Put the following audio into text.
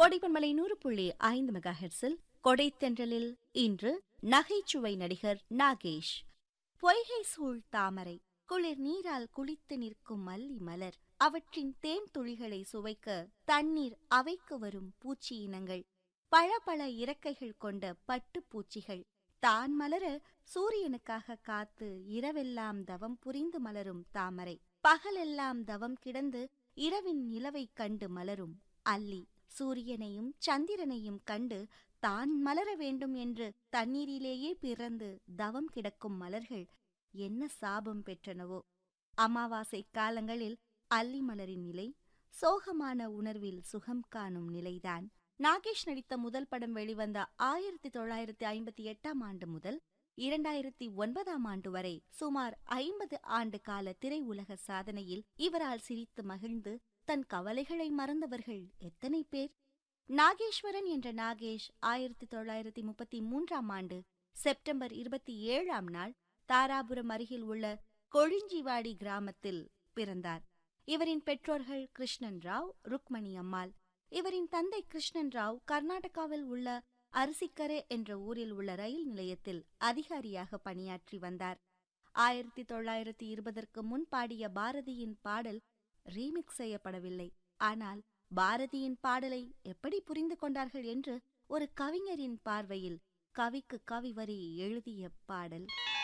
கொடைப்பன்மலை நூறு புள்ளி ஐந்து மெகா ஹெர்ஸில் கொடைத்தென்றலில் இன்று நகைச்சுவை நடிகர் நாகேஷ் பொய்கை சூழ் தாமரை குளிர் நீரால் குளித்து நிற்கும் மல்லி மலர் அவற்றின் தேன் துளிகளை சுவைக்க தண்ணீர் அவைக்கு வரும் பூச்சி இனங்கள் பளபள இறக்கைகள் கொண்ட பட்டுப் பூச்சிகள் தான் மலர சூரியனுக்காக காத்து இரவெல்லாம் தவம் புரிந்து மலரும் தாமரை பகலெல்லாம் தவம் கிடந்து இரவின் நிலவைக் கண்டு மலரும் அல்லி சூரியனையும் சந்திரனையும் கண்டு தான் மலர வேண்டும் என்று தண்ணீரிலேயே பிறந்து தவம் கிடக்கும் மலர்கள் என்ன சாபம் பெற்றனவோ அமாவாசை காலங்களில் அல்லி மலரின் நிலை சோகமான உணர்வில் சுகம் காணும் நிலைதான் நாகேஷ் நடித்த முதல் படம் வெளிவந்த ஆயிரத்தி தொள்ளாயிரத்தி ஐம்பத்தி எட்டாம் ஆண்டு முதல் இரண்டாயிரத்தி ஒன்பதாம் ஆண்டு வரை சுமார் ஐம்பது ஆண்டு கால திரையுலக சாதனையில் இவரால் சிரித்து மகிழ்ந்து தன் கவலைகளை மறந்தவர்கள் எத்தனை பேர் நாகேஸ்வரன் என்ற நாகேஷ் ஆயிரத்தி தொள்ளாயிரத்தி முப்பத்தி மூன்றாம் ஆண்டு செப்டம்பர் இருபத்தி ஏழாம் நாள் தாராபுரம் அருகில் உள்ள கொழிஞ்சிவாடி கிராமத்தில் பிறந்தார் இவரின் பெற்றோர்கள் கிருஷ்ணன் ராவ் ருக்மணி அம்மாள் இவரின் தந்தை கிருஷ்ணன் ராவ் கர்நாடகாவில் உள்ள அரிசிக்கரை என்ற ஊரில் உள்ள ரயில் நிலையத்தில் அதிகாரியாக பணியாற்றி வந்தார் ஆயிரத்தி தொள்ளாயிரத்தி இருபதற்கு முன் பாடிய பாரதியின் பாடல் ரீமிக்ஸ் செய்யப்படவில்லை ஆனால் பாரதியின் பாடலை எப்படி புரிந்து கொண்டார்கள் என்று ஒரு கவிஞரின் பார்வையில் கவிக்கு கவி வரி எழுதிய பாடல்